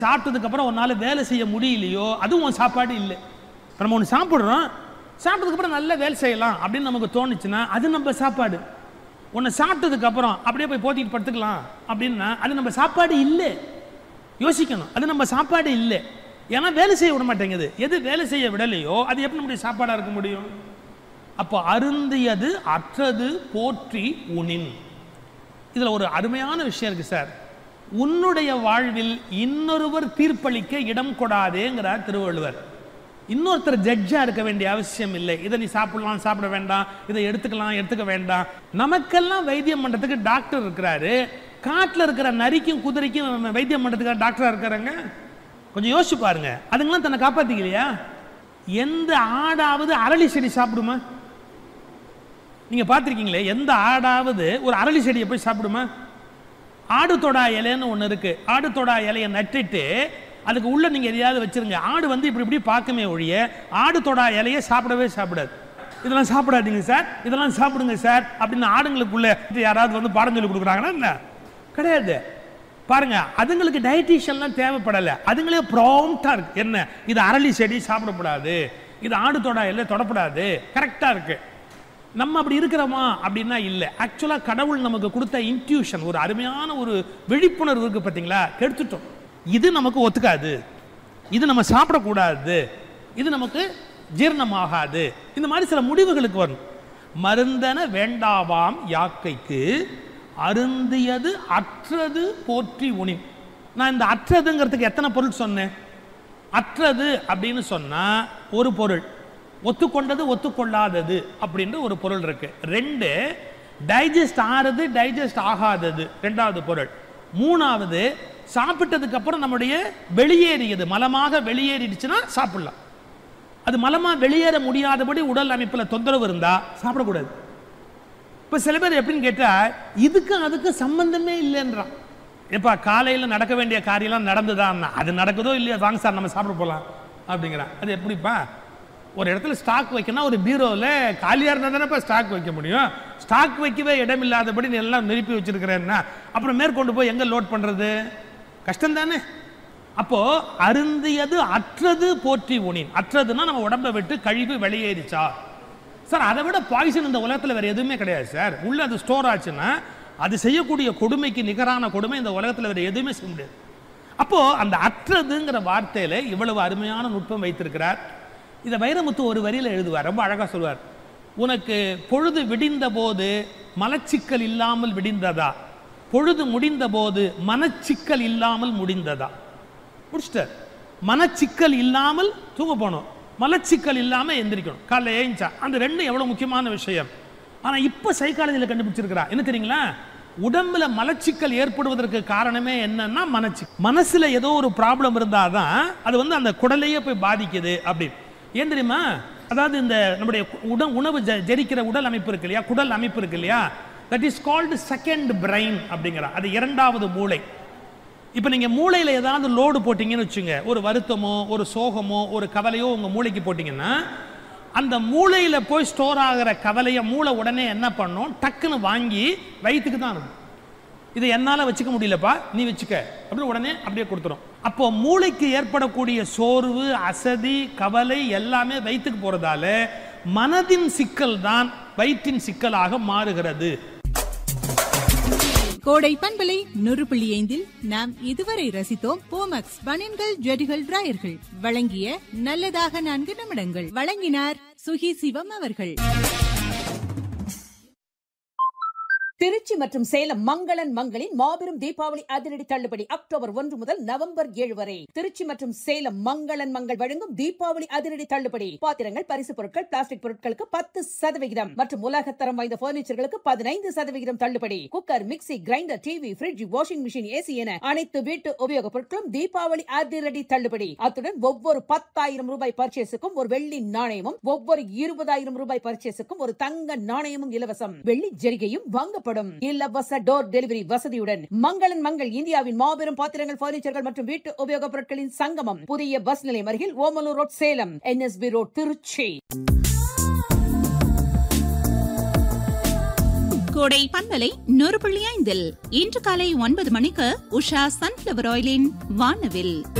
சாப்பிட்டதுக்கு அப்புறம் ஒரு நாள் வேலை செய்ய முடியலையோ அதுவும் உன் சாப்பாடு இல்லை இப்ப நம்ம ஒன்று சாப்பிட்றோம் சாப்பிட்டதுக்கு அப்புறம் நல்லா வேலை செய்யலாம் அப்படின்னு நமக்கு தோணுச்சுன்னா அது நம்ம சாப்பாடு ஒன்று சாப்பிட்டதுக்கு அப்புறம் அப்படியே போய் போத்திட்டு படுத்துக்கலாம் அப்படின்னா அது நம்ம சாப்பாடு இல்லை யோசிக்கணும் அது நம்ம சாப்பாடு இல்லை ஏன்னா வேலை செய்ய விட மாட்டேங்குது எது வேலை செய்ய விடலையோ அது எப்படி நம்முடைய சாப்பாடாக இருக்க முடியும் அப்போ அருந்தியது அற்றது போற்றி உணின் இதில் ஒரு அருமையான விஷயம் இருக்கு சார் உன்னுடைய வாழ்வில் இன்னொருவர் தீர்ப்பளிக்க இடம் கொடாதேங்கிறார் திருவள்ளுவர் இன்னொருத்தர் ஜட்ஜா இருக்க வேண்டிய அவசியம் இல்லை இதை நீ சாப்பிடலாம் சாப்பிட வேண்டாம் இதை எடுத்துக்கலாம் எடுத்துக்க வேண்டாம் நமக்கெல்லாம் வைத்தியம் பண்றதுக்கு டாக்டர் இருக்கிறாரு காட்டில் இருக்கிற நரிக்கும் குதிரைக்கும் வைத்தியம் பண்றதுக்கு டாக்டரா இருக்கிறாங்க கொஞ்சம் யோசிச்சு பாருங்க அதுங்களாம் தன்னை காப்பாத்திக்கலையா எந்த ஆடாவது அரளி செடி சாப்பிடுமா நீங்க பார்த்திருக்கீங்களே எந்த ஆடாவது ஒரு அரளி செடியை போய் சாப்பிடுமா ஆடு தொடா இலைன்னு ஒன்று இருக்கு ஆடு தொடா இலையை நட்டுட்டு அதுக்கு உள்ள நீங்க எதையாவது வச்சிருங்க ஆடு வந்து இப்படி இப்படி பார்க்குமே ஒழிய ஆடு தொடா இலையை சாப்பிடவே சாப்பிடாது இதெல்லாம் சாப்பிடாதீங்க சார் இதெல்லாம் சாப்பிடுங்க சார் அப்படின்னு ஆடுங்களுக்குள்ள யாராவது வந்து பாடம் சொல்லி கொடுக்குறாங்கன்னா என்ன கிடையாது பாருங்க அதுங்களுக்கு டயட்டீஷியன்லாம் தேவைப்படலை அதுங்களே ப்ராம்ப்டா இருக்கு என்ன இது அரளி செடி சாப்பிடக்கூடாது இது ஆடு தொடா இலை தொடப்படாது கரெக்டா இருக்கு நம்ம அப்படி இருக்கிறோமா அப்படின்னா இல்லை ஆக்சுவலாக கடவுள் நமக்கு கொடுத்த இன்ட்யூஷன் ஒரு அருமையான ஒரு விழிப்புணர்வு இருக்கு பார்த்தீங்களா கெடுத்துட்டோம் இது நமக்கு ஒத்துக்காது இது நம்ம சாப்பிடக்கூடாது இது நமக்கு ஜீரணமாகாது இந்த மாதிரி சில முடிவுகளுக்கு வரும் மருந்தன வேண்டாவாம் யாக்கைக்கு அருந்தியது அற்றது போற்றி உணின் நான் இந்த அற்றதுங்கிறதுக்கு எத்தனை பொருள் சொன்னேன் அற்றது அப்படின்னு சொன்னா ஒரு பொருள் ஒத்துக்கொண்டது ஒத்துக்கொள்ளாதது அப்படின்ற ஒரு பொருள் இருக்கு ரெண்டு டைஜஸ்ட் ஆறது டைஜஸ்ட் ஆகாதது ரெண்டாவது பொருள் மூணாவது சாப்பிட்டதுக்கு அப்புறம் நம்முடைய வெளியேறியது மலமாக வெளியேறிடுச்சுன்னா சாப்பிடலாம் அது மலமா வெளியேற முடியாதபடி உடல் அமைப்புல தொந்தரவு இருந்தா சாப்பிடக்கூடாது இப்ப சில பேர் எப்படின்னு கேட்டா இதுக்கு அதுக்கு சம்பந்தமே இல்லைன்றான் எப்பா காலையில நடக்க வேண்டிய காரியம்லாம் நடந்துதான் அது நடக்குதோ இல்லையோ வாங்க சார் நம்ம சாப்பிட போலாம் அப்படிங்கிறான் அது எப்படிப்பா ஒரு இடத்துல ஸ்டாக் வைக்கணும் ஒரு பீரோவில் காலியாக இருந்தால் தானேப்பா ஸ்டாக் வைக்க முடியும் ஸ்டாக் வைக்கவே இடம் இல்லாதபடி நீ எல்லாம் நிரப்பி வச்சிருக்கிறேன்னா அப்புறம் மேற்கொண்டு போய் எங்கே லோட் பண்ணுறது கஷ்டம் தானே அப்போ அருந்தியது அற்றது போற்றி உணின் அற்றதுன்னா நம்ம உடம்பை விட்டு கழிவு வெளியேறிச்சா சார் அதை விட பாய்சன் இந்த உலகத்தில் வேற எதுவுமே கிடையாது சார் உள்ள அது ஸ்டோர் ஆச்சுன்னா அது செய்யக்கூடிய கொடுமைக்கு நிகரான கொடுமை இந்த உலகத்தில் வேற எதுவுமே செய்ய முடியாது அப்போ அந்த அற்றதுங்கிற வார்த்தையில இவ்வளவு அருமையான நுட்பம் வைத்திருக்கிறார் இதை வைரமுத்து ஒரு வரியில எழுதுவார் ரொம்ப அழகா சொல்வார் உனக்கு பொழுது விடிந்த போது மலச்சிக்கல் இல்லாமல் விடிந்ததா பொழுது முடிந்த போது மனச்சிக்கல் இல்லாமல் முடிந்ததா முடிச்சிட்டார் மனச்சிக்கல் இல்லாமல் தூங்க போனோம் மலச்சிக்கல் இல்லாம எந்திரிக்கணும் காலைல ஏஞ்சா அந்த ரெண்டும் எவ்வளவு முக்கியமான விஷயம் ஆனா இப்ப சைக்காலஜில கண்டுபிடிச்சிருக்கிறா என்ன தெரியுங்களா உடம்புல மலச்சிக்கல் ஏற்படுவதற்கு காரணமே என்னன்னா மனச்சி மனசுல ஏதோ ஒரு ப்ராப்ளம் இருந்தாதான் அது வந்து அந்த குடலையே போய் பாதிக்குது அப்படின்னு ஏன் தெரியுமா அதாவது இந்த நம்முடைய உட உணவு ஜ- ஜெரிக்கிற உடல் அமைப்பு இருக்கு இல்லையா குடல் அமைப்பு இருக்கு இல்லையா that is called second brain அப்படிங்கிற அது இரண்டாவது மூளை இப்போ நீங்க மூளையில ஏதாவது லோடு போட்டீங்கன்னு வச்சுங்க ஒரு வருத்தமோ ஒரு சோகமோ ஒரு கவலையோ உங்க மூளைக்கு போட்டீங்கன்னா அந்த மூளையில போய் ஸ்டோர் ஆகிற கவலையை மூளை உடனே என்ன பண்ணும் டக்குன்னு வாங்கி வயிற்றுக்கு தான் அனுப்பும் இது என்னால வச்சுக்க முடியலப்பா நீ வச்சுக்க அப்படின்னு உடனே அப்படியே கொடுத்துரும் அப்போ மூளைக்கு ஏற்படக்கூடிய சோர்வு அசதி கவலை எல்லாமே வயிற்றுக்கு போறதால மனதின் சிக்கல் தான் வயிற்றின் சிக்கலாக மாறுகிறது கோடை பண்பலை நூறு புள்ளி ஐந்தில் நாம் இதுவரை ரசித்தோம் போமக்ஸ் பனியன்கள் ஜெடிகள் டிராயர்கள் வழங்கிய நல்லதாக நான்கு நிமிடங்கள் வழங்கினார் சுகி சிவம் அவர்கள் திருச்சி மற்றும் சேலம் மங்களன் மங்களின் மாபெரும் தீபாவளி அதிரடி தள்ளுபடி அக்டோபர் ஒன்று முதல் நவம்பர் ஏழு வரை திருச்சி மற்றும் சேலம் மங்களன் மங்கள் வழங்கும் தீபாவளி அதிரடி தள்ளுபடி பாத்திரங்கள் பரிசு பொருட்கள் பிளாஸ்டிக் பொருட்களுக்கு பத்து சதவிகிதம் மற்றும் உலகத்தரம் வாய்ந்த பர்னிச்சர்களுக்கு பதினைந்து சதவிகிதம் தள்ளுபடி cooker mixie grinder TV fridge washing machine AC என அனைத்து வீட்டு உபயோகப் பொருட்களும் தீபாவளி அதிரடி தள்ளுபடி அத்துடன் ஒவ்வொரு பத்தாயிரம் ரூபாய் பர்ச்சேஸுக்கும் ஒரு வெள்ளி நாணயமும் ஒவ்வொரு இருபதாயிரம் ரூபாய் பர்ச்சேஸுக்கும் ஒரு தங்க நாணயமும் இலவசம் வெள்ளி ஜரிகையும் வாங்கப்படும் இலவச டோர் டெலிவரி வசதியுடன் மங்களன் மங்கள் இந்தியாவின் மாபெரும் பாத்திரங்கள் பர்னிச்சர்கள் மற்றும் வீட்டு உபயோகப் பொருட்களின் சங்கமம் புதிய பஸ் நிலையம் அருகில் Omalur road Salem NSB road Trichy கோடை பண்பலை நூறு புள்ளி ஐந்தில் இன்று காலை ஒன்பது மணிக்கு உஷா சன்ஃபிளவர் ஆயிலின் வானவில்